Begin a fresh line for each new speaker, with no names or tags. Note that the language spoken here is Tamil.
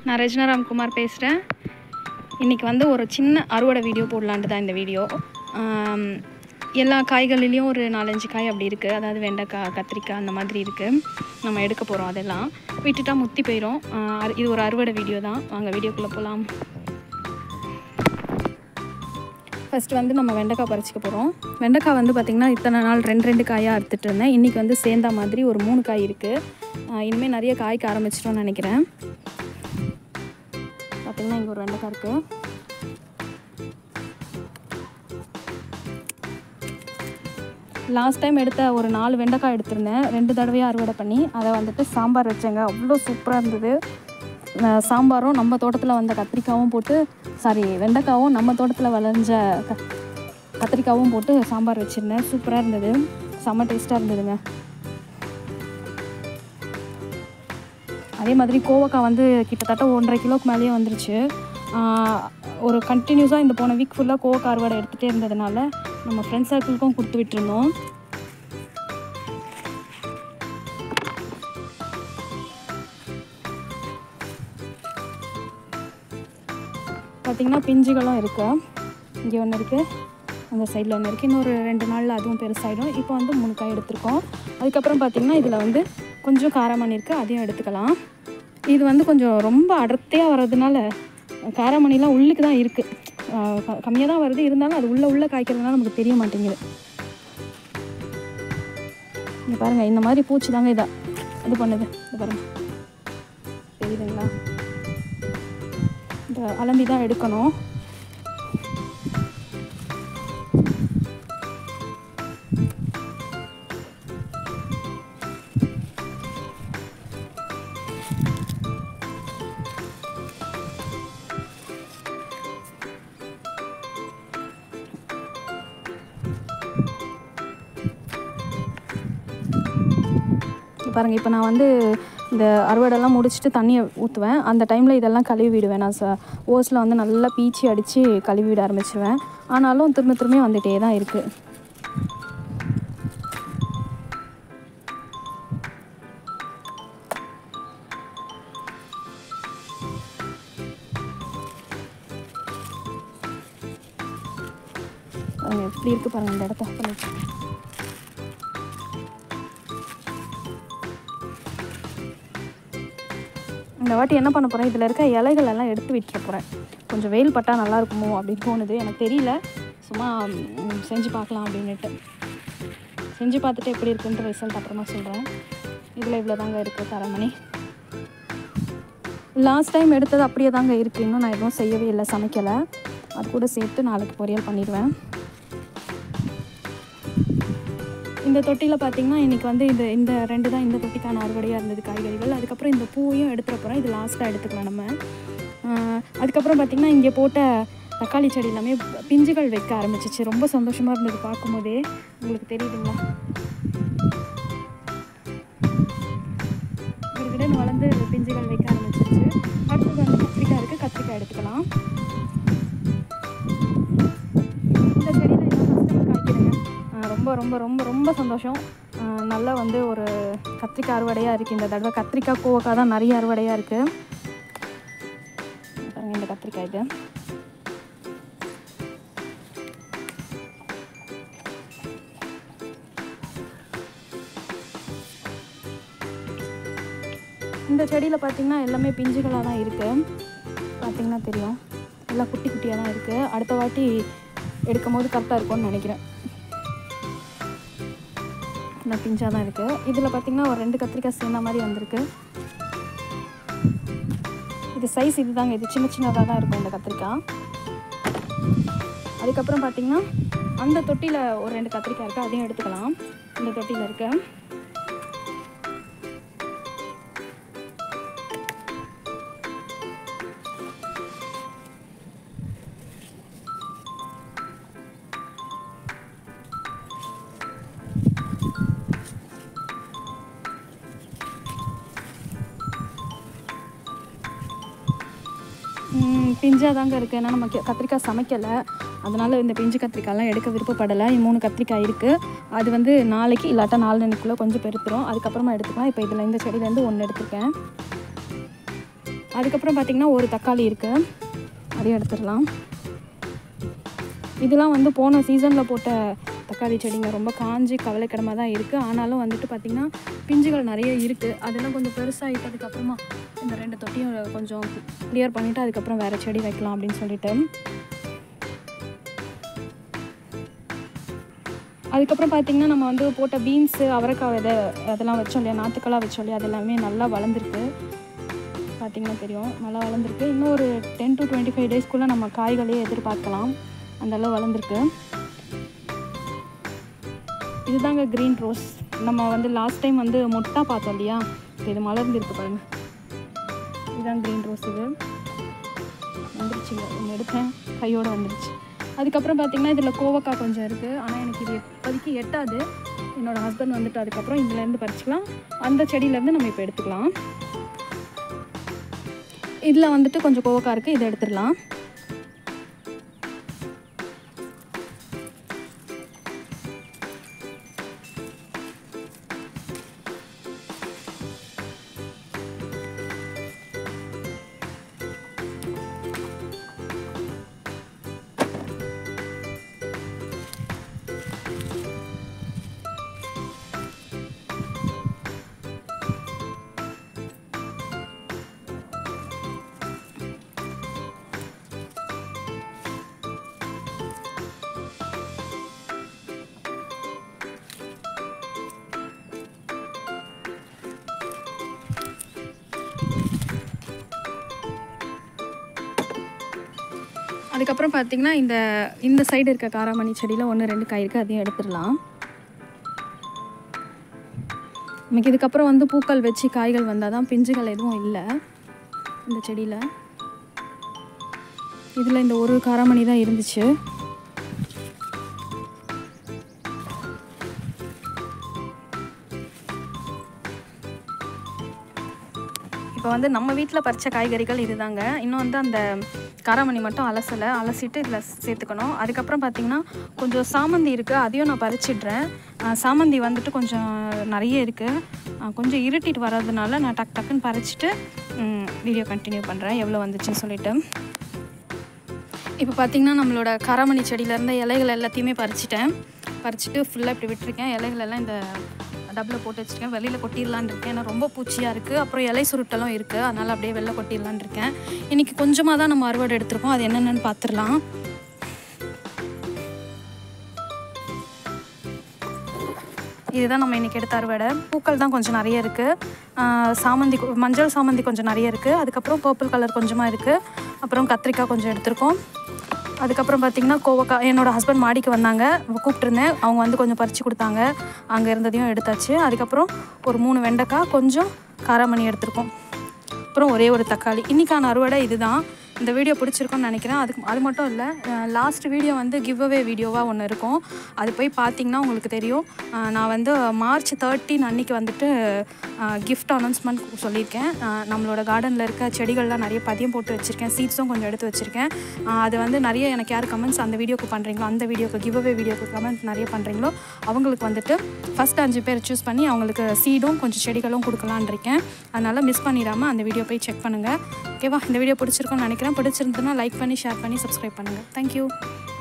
நான் ரஜினா ராம்குமார் பேசுகிறேன் இன்றைக்கி வந்து ஒரு சின்ன அறுவடை வீடியோ போடலான்ட்டு தான் இந்த வீடியோ ஆம், எல்லா காய்கள்லேயும் ஒரு நாலஞ்சு காய் அப்படி இருக்குது அதாவது வெண்டைக்காய் கத்திரிக்காய் அந்த மாதிரி இருக்குது நம்ம எடுக்க போகிறோம் அதெல்லாம் விட்டுட்டா முத்தி போயிடும் ஆ, அது- இது ஒரு அறுவடை வீடியோ தான் வாங்க வீடியோக்குள்ளே போகலாம் ஃபஸ்ட்டு வந்து நம்ம வெண்டைக்காய் பறிச்சுக்க போகிறோம் வெண்டைக்காய் வந்து பார்த்திங்கன்னா இத்தனை நாள் ரெண்டு ரெண்டு காயாக அறுத்துட்டு இருந்தேன் இன்றைக்கி வந்து சேர்ந்தா மாதிரி ஒரு மூணு காய் இருக்குது இனிமேல் நிறைய காய்க்க ஆரம்பிச்சிட்டோம்னு நினைக்கிறேன் பார்த்திங்கன்னா இங்கே ஒரு வெண்டைக்காய் இருக்குது லாஸ்ட் டைம் எடுத்த ஒரு நாலு வெண்டைக்காய் எடுத்திருந்தேன் ரெண்டு தடவையாக அறுவடை பண்ணி அதை வந்துட்டு சாம்பார் வச்சேங்க அவ்வளோ சூப்பராக இருந்தது அஹ் சாம்பாரும் நம்ம தோட்டத்தில் வந்த கத்திரிக்காவும் போட்டு சாரி வெண்டைக்காவும் நம்ம தோட்டத்தில் விளைஞ்ச க கத்திரிக்காவும் போட்டு சாம்பார் வச்சுருந்தேன் சூப்பராக இருந்தது செம்ம டேஸ்ட்டாக இருந்ததுங்க அதே மாதிரி கோவக்காய் வந்து கிட்டத்தட்ட ஒன்றரை கிலோக்கு மேலேயே வந்துருச்சு ஆஹ் ஒரு கண்டினியூஸாக இந்த போன வீக் ஃபுல்லாக கோவக்காய் அறுவடை எடுத்துகிட்டே இருந்ததுனால நம்ம ஃப்ரெண்ட்ஸ் சர்க்கிளுக்கும் கொடுத்து விட்டுருந்தோம் பார்த்திங்கன்னா பிஞ்சுகளும் இருக்கு இங்கே ஒன்று இருக்குது அந்த சைடில் ஒன்று இருக்குது இன்னொரு ரெண்டு நாளில் அதுவும் பெருசாகிடும் இப்போ வந்து மூணு காய் எடுத்திருக்கோம் அதுக்கப்புறம் பார்த்திங்கன்னா இதில் வந்து கொஞ்சம் காரமணி இருக்குது அதையும் எடுத்துக்கலாம் இது வந்து கொஞ்சம் ரொம்ப அடர்த்தியாக வர்றதுனால காரமணிலாம் உள்ளுக்கு தான் இருக்குது கம்மியாக தான் வருது இருந்தாலும் அது உள்ள உள்ள காய்க்கிறதுனால நமக்கு தெரிய மாட்டேங்குது இங்கே பாருங்கள் இந்த மாதிரி பூச்சி தாங்க இதை இது பண்ணுது இது பாருங்கள் தெரியுதுங்களா இந்த அலம்பி தான் எடுக்கணும் இங்க பாருங்க இப்போ நான் வந்து இந்த அறுவடைலாம் முடிச்சுட்டு தண்ணியை ஊற்றுவேன் அந்த டைமில் இதெல்லாம் கழுவி விடுவேன் நான் ச ஓஸில் வந்து நல்லா பீச்சி அடித்து கழுவி விட ஆரம்பிச்சிடுவேன் ஆனாலும் திரும்ப திரும்ப வந்துகிட்டே தான் இருக்குது பாருங்க எப்படி இருக்குது பாருங்கள் இந்த இடத்த பண்ணி இந்த வாட்டி என்ன பண்ண போகிறேன் இதில் இருக்க இலைகள் எல்லாம் எடுத்து விட்டுற போகிறேன் கொஞ்சம் வெயில் பட்டால் நல்லா இருக்குமோ அப்படின்னு தோணுது எனக்கு தெரியல சும்மா ம், செஞ்சு பார்க்கலாம் அப்படின்னுட்டு செஞ்சு பார்த்துட்டு எப்படி இருக்குன்ற ரிசல்ட் அப்புறமா சொல்கிறேன் இதில் இவ்வளோ தாங்க இருக்குது தரமணி லாஸ்ட் டைம் எடுத்தது அப்படியே தாங்க இருக்குது இன்னும் நான் எதுவும் செய்யவே இல்லை சமைக்கலை அது கூட சேர்த்து நாளைக்கு பொரியல் பண்ணிடுவேன் இந்த தொட்டியில் பார்த்தீங்கன்னா இன்றைக்கி வந்து இந்த இந்த ரெண்டு தான் இந்த தொட்டிக்கான அறுவடையாக இருந்தது காய்கறிகள் அதுக்கப்புறம் இந்த பூவையும் எடுத்துகிற போகிறோம் இது லாஸ்ட்டாக எடுத்துக்கலாம் நம்ம ஆஹ் அதுக்கப்புறம் பார்த்திங்கன்னா இங்கே போட்ட தக்காளி செடி எல்லாமே பிஞ்சுகள் வைக்க ஆரம்பிச்சிச்சு ரொம்ப சந்தோஷமாக இருந்தது பார்க்கும்போதே உங்களுக்கு தெரியுதுங்களா விடன்னு வளர்ந்து பிஞ்சுகள் வைக்க ஆரம்பிச்சிருச்சு அடுத்தது வந்து கத்திரிக்காய் இருக்குது கத்திரிக்காய் எடுத்துக்கலாம் இந்த செடியில் எல்லாம் ஃபஸ்ட் டைம் காய்க்குதுங்க ஆஹ் ரொம்ப ரொம்ப ரொம்ப ரொம்ப சந்தோஷம் ஆஹ் நல்லா வந்து ஒரு கத்திரிக்காய் அறுவடையாக இருக்குது இந்த தடவை கத்திரிக்காய் கோவக்காய் தான் நிறைய அறுவடையாக இருக்குது பாருங்க இந்த கத்திரிக்காய் இது இந்த செடியில் பார்த்தீங்கன்னா எல்லாமே பிஞ்சுகளாக தான் இருக்குது பார்த்தீங்கன்னா தெரியும் எல்லாம் குட்டி குட்டியாக தான் இருக்குது அடுத்த வாட்டி எடுக்கும் போது கரெக்டாக இருக்கும்னு நினைக்கிறேன் நான் பிஞ்சாக தான் இருக்குது இதில் பார்த்தீங்கன்னா ஒரு ரெண்டு கத்திரிக்காய் சேர்ந்த மாதிரி வந்திருக்கு இது சைஸ் இதுதாங்க இது சின்ன சின்னதாக தான் இருக்கும் இந்த கத்திரிக்காய் அதுக்கப்புறம் பார்த்தீங்கன்னா அந்த தொட்டியில் ஒரு ரெண்டு கத்திரிக்காய் இருக்குது அதையும் எடுத்துக்கலாம் இந்த தொட்டியில் இருக்கு பிஞ்சாக தாங்க இருக்குது ஏன்னா நம்ம கே- கத்திரிக்காய் சமைக்கலை அதனால் இந்த பிஞ்சு கத்திரிக்காய்லாம் எடுக்க விருப்பப்படலை மூணு கத்திரிக்காய் இருக்குது அது வந்து நாளைக்கு இல்லாட்டா நாலு கொஞ்சம் பெருத்துரும் அதுக்கப்புறமா எடுத்துக்கலாம் இப்போ இதில் இந்த செடியிலேருந்து ஒன்று எடுத்துருக்கேன் அதுக்கப்புறம் பார்த்திங்கன்னா ஒரு தக்காளி இருக்குது அதையும் எடுத்துடலாம் இதெல்லாம் வந்து போன சீசனில் போட்ட தக்காளி செடிங்க ரொம்ப காஞ்சி கவலைக்கிடமாக தான் இருக்குது ஆனாலும் வந்துட்டு பார்த்திங்கன்னா பிஞ்சுகள் நிறைய இருக்குது அதெல்லாம் கொஞ்சம் பெருசாகிட்டதுக்கப்புறமா இந்த ரெண்டு தொட்டியும் கொஞ்சம் கிளியர் பண்ணிவிட்டு அதுக்கப்புறம் வேறு செடி வைக்கலாம் அப்படின்னு சொல்லிட்டு அதுக்கப்புறம் பார்த்திங்கன்னா நம்ம வந்து போட்ட பீன்ஸு அவரைக்காய் விதை அதெல்லாம் வச்சோம் இல்லையா நாற்றுக்கெல்லாம் வச்சோம் இல்லையா அது எல்லாமே நல்லா வளர்ந்துருக்கு பார்த்திங்கன்னா தெரியும் நல்லா வளர்ந்துருக்கு இன்னும் ஒரு டென் டு டுவெண்ட்டி ஃபைவ் டேஸ்க்குள்ளே நம்ம காய்களே எதிர்பார்க்கலாம் அந்த அளவு வளர்ந்துருக்கு இதுதாங்க க்ரீன் ரோஸ் நம்ம வந்து லாஸ்ட் டைம் வந்து மொட்டா பார்த்தோம் இல்லையா இப்ப இது மலர்ந்துருக்கு பாருங்க இதுதான் க்ரீன் ரோஸ் இது வந்துருச்சுங்க ஒன்று எடுத்தேன் கையோடு வந்துருச்சு அதுக்கப்புறம் பார்த்திங்கன்னா இதில் கோவக்காய் கொஞ்சம் இருக்குது ஆனால் எனக்கு இது இப்போதைக்கு எட்டாது என்னோடய ஹஸ்பண்ட் வந்துட்டு அதுக்கப்புறம் இதுலேருந்து பறிச்சுக்கலாம் அந்த செடியிலேருந்து நம்ம இப்போ எடுத்துக்கலாம் இதில் வந்துட்டு கொஞ்சம் கோவக்காய் இருக்குது இதை எடுத்துடலாம் அதுக்கப்புறம் பார்த்திங்கன்னா இந்த இந்த சைடு இருக்க காராமணி செடியில் ஒன்று ரெண்டு காய் இருக்குது அதையும் எடுத்துடலாம் நமக்கு இதுக்கப்புறம் வந்து பூக்கள் வச்சு காய்கள் வந்தால் தான் பிஞ்சுகள் எதுவும் இல்லை இந்த செடியில் இதில் இந்த ஒரு காராமணி தான் இருந்துச்சு இப்போ வந்து நம்ம வீட்டில் பறித்த காய்கறிகள் இதுதாங்க இன்னும் வந்து அந்த காராமணி மட்டும் அலசலை அலசிட்டு இதில் சேர்த்துக்கணும் அதுக்கப்புறம் பார்த்திங்கன்னா கொஞ்சம் சாமந்தி இருக்குது அதையும் நான் பறிச்சிடுறேன் ஆஹ் சாமந்தி வந்துட்டு கொஞ்சம் நிறைய இருக்குது கொஞ்சம் இருட்டிட்டு வர்றதுனால நான் டக் டக்குன்னு பறிச்சிட்டு வீடியோ கண்டினியூ பண்ணுறேன் எவ்வளோ வந்துச்சுன்னு சொல்லிட்டு இப்போ பார்த்திங்கன்னா நம்மளோட காராமணி செடியில இருந்த இலைகள் எல்லாத்தையுமே பறிச்சிட்டேன் பறிச்சுட்டு ஃபுல்லாக இப்படி விட்டுருக்கேன் இலைகள் எல்லாம் இந்த டப்பில் போட்டு வச்சுருக்கேன் வெளியில் கொட்டிடலான்னு இருக்கேன் ஏன்னா ரொம்ப பூச்சியாக இருக்குது அப்புறம் இலை சுருட்டலும் இருக்குது அதனால் அப்படியே வெளில கொட்டிடலான்னு இருக்கேன் இன்றைக்கி கொஞ்சமாக தான் நம்ம அறுவடை எடுத்திருக்கோம் அது என்னென்னு பார்த்துடலாம் இதுதான் நம்ம இன்றைக்கி எடுத்த அறுவடை பூக்கள் தான் கொஞ்சம் நிறைய இருக்குது சாமந்தி கொ- மஞ்சள் சாமந்தி கொஞ்சம் நிறைய இருக்குது அதுக்கப்புறம் பர்பிள் கலர் கொஞ்சமாக இருக்குது அப்புறம் கத்திரிக்காய் கொஞ்சம் எடுத்திருக்கோம் அதுக்கப்புறம் பார்த்திங்கன்னா கோவக்காய் என்னோடய ஹஸ்பண்ட் மாடிக்கு வந்தாங்க கூப்பிட்டுருந்தேன் அவங்க வந்து கொஞ்சம் பறித்து கொடுத்தாங்க அங்கே இருந்ததையும் எடுத்தாச்சு அதுக்கப்புறம் ஒரு மூணு வெண்டைக்காய் கொஞ்சம் காராமணி எடுத்திருக்கோம் அப்புறம் ஒரே ஒரு தக்காளி இன்றைக்கான அறுவடை இதுதான் இந்த வீடியோ பிடிச்சிருக்கும்னு நினைக்கிறேன் அதுக்கு அது மட்டும் இல்லை லாஸ்ட் வீடியோ வந்து கிவ் அவே வீடியோவாக ஒன்று இருக்கும் அது போய் பார்த்தீங்கன்னா உங்களுக்கு தெரியும் அஹ் நான் வந்து மார்ச் தேர்ட்டின் அன்னைக்கு வந்துட்டு கிஃப்ட் அனௌன்ஸ்மெண்ட் சொல்லியிருக்கேன் அஹ் நம்மளோட கார்டனில் இருக்க செடிகள்லாம் நிறைய பதியம் போட்டு வச்சுருக்கேன் சீட்ஸும் கொஞ்சம் எடுத்து வச்சுருக்கேன் அஹ் அது வந்து நிறைய எனக்கு யார் கமெண்ட்ஸ் அந்த வீடியோக்கு பண்ணுறீங்களோ அந்த வீடியோக்கு கிவ் அவே வீடியோக்கு கமெண்ட் நிறைய பண்ணுறீங்களோ அவங்களுக்கு வந்துட்டு ஃபஸ்ட் அஞ்சு பேர் சூஸ் பண்ணி அவங்களுக்கு சீடும் கொஞ்சம் செடிகளும் கொடுக்கலான்னு இருக்கேன் அதனால் மிஸ் பண்ணிடாமல் அந்த வீடியோ போய் செக் பண்ணுங்கள் ஓகேவா இந்த வீடியோ பிடிச்சிருக்கும்னு நினைக்கிறேன் பிடிச்சிருந்ததுன்னா லைக் பண்ணி ஷேர் பண்ணி சப்ஸ்கிரைப் பண்ணுங்கள் தேங்க்யூ